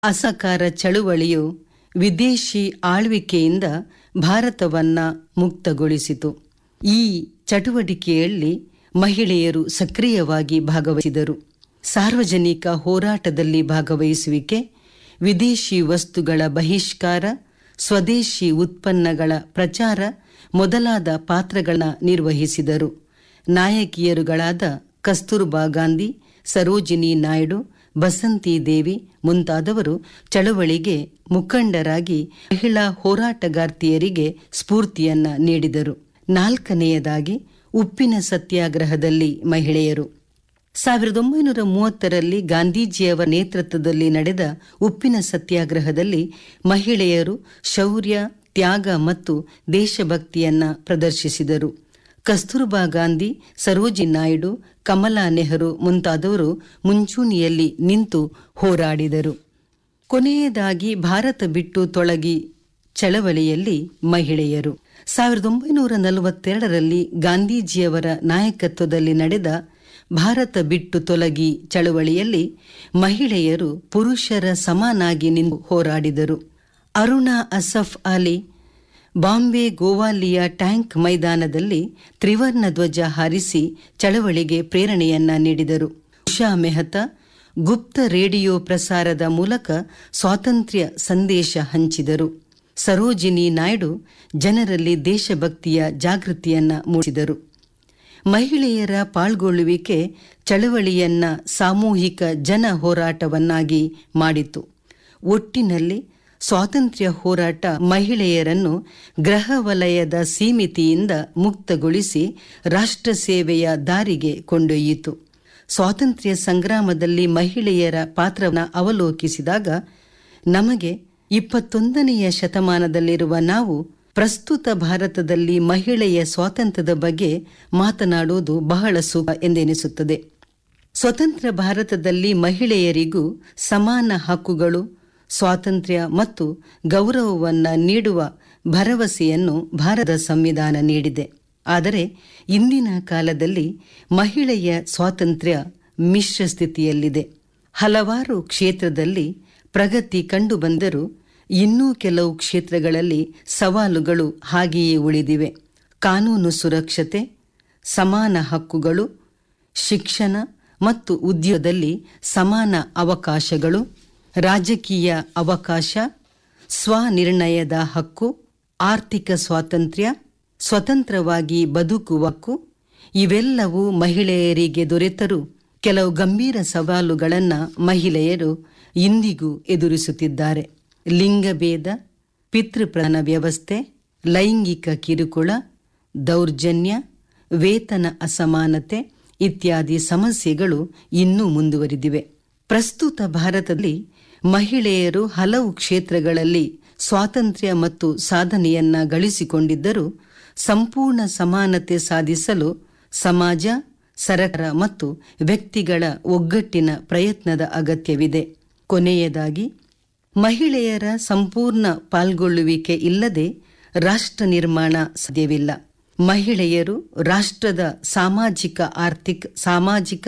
ಅಸಹಕಾರ ಚಳುವಳಿಯು ವಿದೇಶಿ ಆಳ್ವಿಕೆಯಿಂದ ಭಾರತವನ್ನ ಮುಕ್ತಗೊಳಿಸಿತು ಈ ಚಟುವಟಿಕೆಯಲ್ಲಿ ಮಹಿಳೆಯರು ಸಕ್ರಿಯವಾಗಿ ಭಾಗವಹಿಸಿದರು ಸಾರ್ವಜನಿಕ ಹೋರಾಟದಲ್ಲಿ ಭಾಗವಹಿಸುವಿಕೆ ವಿದೇಶಿ ವಸ್ತುಗಳ ಬಹಿಷ್ಕಾರ ಸ್ವದೇಶಿ ಉತ್ಪನ್ನಗಳ ಪ್ರಚಾರ ಮೊದಲಾದ ಪಾತ್ರಗಳನ್ನ ನಿರ್ವಹಿಸಿದರು ನಾಯಕಿಯರುಗಳಾದ ಕಸ್ತೂರ್ಬಾ ಗಾಂಧಿ ಸರೋಜಿನಿ ನಾಯ್ಡು ಬಸಂತಿ ದೇವಿ ಮುಂತಾದವರು ಚಳವಳಿಗೆ ಮುಖಂಡರಾಗಿ ಮಹಿಳಾ ಹೋರಾಟಗಾರ್ತಿಯರಿಗೆ ಸ್ಫೂರ್ತಿಯನ್ನ ನೀಡಿದರು ನಾಲ್ಕನೆಯದಾಗಿ ಉಪ್ಪಿನ ಸತ್ಯಾಗ್ರಹದಲ್ಲಿ ಮಹಿಳೆಯರು ಸಾವಿರದ ಒಂಬೈನೂರ ಮೂವತ್ತರಲ್ಲಿ ಗಾಂಧೀಜಿಯವರ ನೇತೃತ್ವದಲ್ಲಿ ನಡೆದ ಉಪ್ಪಿನ ಸತ್ಯಾಗ್ರಹದಲ್ಲಿ ಮಹಿಳೆಯರು ಶೌರ್ಯ ತ್ಯಾಗ ಮತ್ತು ದೇಶಭಕ್ತಿಯನ್ನ ಪ್ರದರ್ಶಿಸಿದರು ಕಸ್ತೂರ್ಬಾ ಗಾಂಧಿ ಸರೋಜಿ ನಾಯ್ಡು ಕಮಲಾ ನೆಹರು ಮುಂತಾದವರು ಮುಂಚೂಣಿಯಲ್ಲಿ ನಿಂತು ಹೋರಾಡಿದರು ಕೊನೆಯದಾಗಿ ಭಾರತ ಬಿಟ್ಟು ತೊಳಗಿ ಚಳವಳಿಯಲ್ಲಿ ಮಹಿಳೆಯರು ಸಾವಿರದ ಒಂಬೈನೂರ ನಲವತ್ತೆರಡರಲ್ಲಿ ಗಾಂಧೀಜಿಯವರ ನಾಯಕತ್ವದಲ್ಲಿ ನಡೆದ ಭಾರತ ಬಿಟ್ಟು ತೊಲಗಿ ಚಳವಳಿಯಲ್ಲಿ ಮಹಿಳೆಯರು ಪುರುಷರ ಸಮನಾಗಿ ನಿಂತು ಹೋರಾಡಿದರು ಅರುಣಾ ಅಸಫ್ ಅಲಿ ಬಾಂಬೆ ಗೋವಾಲಿಯ ಟ್ಯಾಂಕ್ ಮೈದಾನದಲ್ಲಿ ತ್ರಿವರ್ಣ ಧ್ವಜ ಹಾರಿಸಿ ಚಳವಳಿಗೆ ಪ್ರೇರಣೆಯನ್ನ ನೀಡಿದರು ಉಷಾ ಮೆಹತಾ ಗುಪ್ತ ರೇಡಿಯೋ ಪ್ರಸಾರದ ಮೂಲಕ ಸ್ವಾತಂತ್ರ್ಯ ಸಂದೇಶ ಹಂಚಿದರು ಸರೋಜಿನಿ ನಾಯ್ಡು ಜನರಲ್ಲಿ ದೇಶಭಕ್ತಿಯ ಜಾಗೃತಿಯನ್ನ ಮೂಡಿಸಿದರು ಮಹಿಳೆಯರ ಪಾಲ್ಗೊಳ್ಳುವಿಕೆ ಚಳವಳಿಯನ್ನ ಸಾಮೂಹಿಕ ಜನ ಹೋರಾಟವನ್ನಾಗಿ ಮಾಡಿತು ಒಟ್ಟಿನಲ್ಲಿ ಸ್ವಾತಂತ್ರ್ಯ ಹೋರಾಟ ಮಹಿಳೆಯರನ್ನು ಗೃಹ ವಲಯದ ಸೀಮಿತಿಯಿಂದ ಮುಕ್ತಗೊಳಿಸಿ ರಾಷ್ಟ್ರ ಸೇವೆಯ ದಾರಿಗೆ ಕೊಂಡೊಯ್ಯಿತು ಸ್ವಾತಂತ್ರ್ಯ ಸಂಗ್ರಾಮದಲ್ಲಿ ಮಹಿಳೆಯರ ಪಾತ್ರವನ್ನು ಅವಲೋಕಿಸಿದಾಗ ನಮಗೆ ಇಪ್ಪತ್ತೊಂದನೆಯ ಶತಮಾನದಲ್ಲಿರುವ ನಾವು ಪ್ರಸ್ತುತ ಭಾರತದಲ್ಲಿ ಮಹಿಳೆಯ ಸ್ವಾತಂತ್ರ್ಯದ ಬಗ್ಗೆ ಮಾತನಾಡುವುದು ಬಹಳ ಸುಖ ಎಂದೆನಿಸುತ್ತದೆ ಸ್ವತಂತ್ರ ಭಾರತದಲ್ಲಿ ಮಹಿಳೆಯರಿಗೂ ಸಮಾನ ಹಕ್ಕುಗಳು ಸ್ವಾತಂತ್ರ್ಯ ಮತ್ತು ಗೌರವವನ್ನ ನೀಡುವ ಭರವಸೆಯನ್ನು ಭಾರತ ಸಂವಿಧಾನ ನೀಡಿದೆ ಆದರೆ ಇಂದಿನ ಕಾಲದಲ್ಲಿ ಮಹಿಳೆಯ ಸ್ವಾತಂತ್ರ್ಯ ಮಿಶ್ರ ಸ್ಥಿತಿಯಲ್ಲಿದೆ ಹಲವಾರು ಕ್ಷೇತ್ರದಲ್ಲಿ ಪ್ರಗತಿ ಕಂಡುಬಂದರೂ ಇನ್ನೂ ಕೆಲವು ಕ್ಷೇತ್ರಗಳಲ್ಲಿ ಸವಾಲುಗಳು ಹಾಗೆಯೇ ಉಳಿದಿವೆ ಕಾನೂನು ಸುರಕ್ಷತೆ ಸಮಾನ ಹಕ್ಕುಗಳು ಶಿಕ್ಷಣ ಮತ್ತು ಉದ್ಯೋಗದಲ್ಲಿ ಸಮಾನ ಅವಕಾಶಗಳು ರಾಜಕೀಯ ಅವಕಾಶ ಸ್ವನಿರ್ಣಯದ ಹಕ್ಕು ಆರ್ಥಿಕ ಸ್ವಾತಂತ್ರ್ಯ ಸ್ವತಂತ್ರವಾಗಿ ಬದುಕುವ ಹಕ್ಕು ಇವೆಲ್ಲವೂ ಮಹಿಳೆಯರಿಗೆ ದೊರೆತರೂ ಕೆಲವು ಗಂಭೀರ ಸವಾಲುಗಳನ್ನು ಮಹಿಳೆಯರು ಇಂದಿಗೂ ಎದುರಿಸುತ್ತಿದ್ದಾರೆ ಲಿಂಗಭೇದ ಪಿತೃಪ್ರಧಾನ ವ್ಯವಸ್ಥೆ ಲೈಂಗಿಕ ಕಿರುಕುಳ ದೌರ್ಜನ್ಯ ವೇತನ ಅಸಮಾನತೆ ಇತ್ಯಾದಿ ಸಮಸ್ಯೆಗಳು ಇನ್ನೂ ಮುಂದುವರಿದಿವೆ ಪ್ರಸ್ತುತ ಭಾರತದಲ್ಲಿ ಮಹಿಳೆಯರು ಹಲವು ಕ್ಷೇತ್ರಗಳಲ್ಲಿ ಸ್ವಾತಂತ್ರ್ಯ ಮತ್ತು ಸಾಧನೆಯನ್ನ ಗಳಿಸಿಕೊಂಡಿದ್ದರೂ ಸಂಪೂರ್ಣ ಸಮಾನತೆ ಸಾಧಿಸಲು ಸಮಾಜ ಸರಕಾರ ಮತ್ತು ವ್ಯಕ್ತಿಗಳ ಒಗ್ಗಟ್ಟಿನ ಪ್ರಯತ್ನದ ಅಗತ್ಯವಿದೆ ಕೊನೆಯದಾಗಿ ಮಹಿಳೆಯರ ಸಂಪೂರ್ಣ ಪಾಲ್ಗೊಳ್ಳುವಿಕೆ ಇಲ್ಲದೆ ರಾಷ್ಟ್ರ ನಿರ್ಮಾಣ ಸಾಧ್ಯವಿಲ್ಲ ಮಹಿಳೆಯರು ರಾಷ್ಟ್ರದ ಸಾಮಾಜಿಕ ಆರ್ಥಿಕ ಸಾಮಾಜಿಕ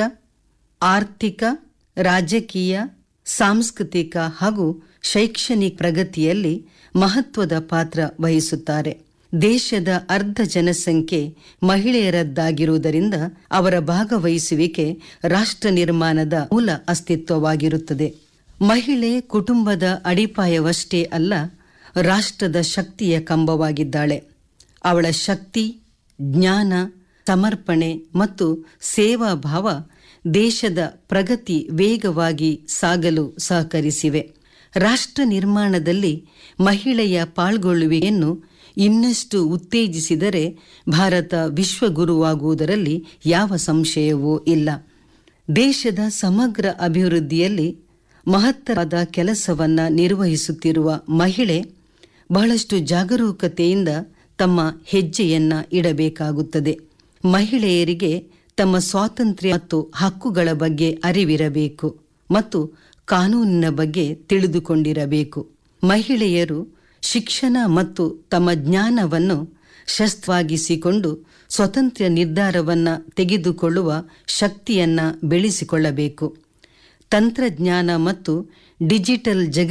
ಆರ್ಥಿಕ ರಾಜಕೀಯ ಸಾಂಸ್ಕೃತಿಕ ಹಾಗೂ ಶೈಕ್ಷಣಿಕ ಪ್ರಗತಿಯಲ್ಲಿ ಮಹತ್ವದ ಪಾತ್ರ ವಹಿಸುತ್ತಾರೆ ದೇಶದ ಅರ್ಧ ಜನಸಂಖ್ಯೆ ಮಹಿಳೆಯರದ್ದಾಗಿರುವುದರಿಂದ ಅವರ ಭಾಗವಹಿಸುವಿಕೆ ರಾಷ್ಟ್ರ ನಿರ್ಮಾಣದ ಮೂಲ ಅಸ್ತಿತ್ವವಾಗಿರುತ್ತದೆ ಮಹಿಳೆ ಕುಟುಂಬದ ಅಡಿಪಾಯವಷ್ಟೇ ಅಲ್ಲ ರಾಷ್ಟ್ರದ ಶಕ್ತಿಯ ಕಂಬವಾಗಿದ್ದಾಳೆ ಅವಳ ಶಕ್ತಿ ಜ್ಞಾನ ಸಮರ್ಪಣೆ ಮತ್ತು ಸೇವಾ ಭಾವ ದೇಶದ ಪ್ರಗತಿ ವೇಗವಾಗಿ ಸಾಗಲು ಸಹಕರಿಸಿವೆ ರಾಷ್ಟ್ರ ನಿರ್ಮಾಣದಲ್ಲಿ ಮಹಿಳೆಯ ಪಾಲ್ಗೊಳ್ಳುವಿಕೆಯನ್ನು ಇನ್ನಷ್ಟು ಉತ್ತೇಜಿಸಿದರೆ ಭಾರತ ವಿಶ್ವಗುರುವಾಗುವುದರಲ್ಲಿ ಯಾವ ಸಂಶಯವೂ ಇಲ್ಲ ದೇಶದ ಸಮಗ್ರ ಅಭಿವೃದ್ಧಿಯಲ್ಲಿ ಮಹತ್ತರವಾದ ಕೆಲಸವನ್ನ ನಿರ್ವಹಿಸುತ್ತಿರುವ ಮಹಿಳೆ ಬಹಳಷ್ಟು ಜಾಗರೂಕತೆಯಿಂದ ತಮ್ಮ ಹೆಜ್ಜೆಯನ್ನ ಇಡಬೇಕಾಗುತ್ತದೆ ಮಹಿಳೆಯರಿಗೆ ತಮ್ಮ ಸ್ವಾತಂತ್ರ್ಯ ಮತ್ತು ಹಕ್ಕುಗಳ ಬಗ್ಗೆ ಅರಿವಿರಬೇಕು ಮತ್ತು ಕಾನೂನಿನ ಬಗ್ಗೆ ತಿಳಿದುಕೊಂಡಿರಬೇಕು ಮಹಿಳೆಯರು ಶಿಕ್ಷಣ ಮತ್ತು ತಮ್ಮ ಜ್ಞಾನವನ್ನು ಶಸ್ತ್ರವಾಗಿಸಿಕೊಂಡು ಸ್ವತಂತ್ರ ನಿರ್ಧಾರವನ್ನ ತೆಗೆದುಕೊಳ್ಳುವ ಶಕ್ತಿಯನ್ನ ಬೆಳೆಸಿಕೊಳ್ಳಬೇಕು ತಂತ್ರಜ್ಞಾನ ಮತ್ತು ಡಿಜಿಟಲ್ ಜಗ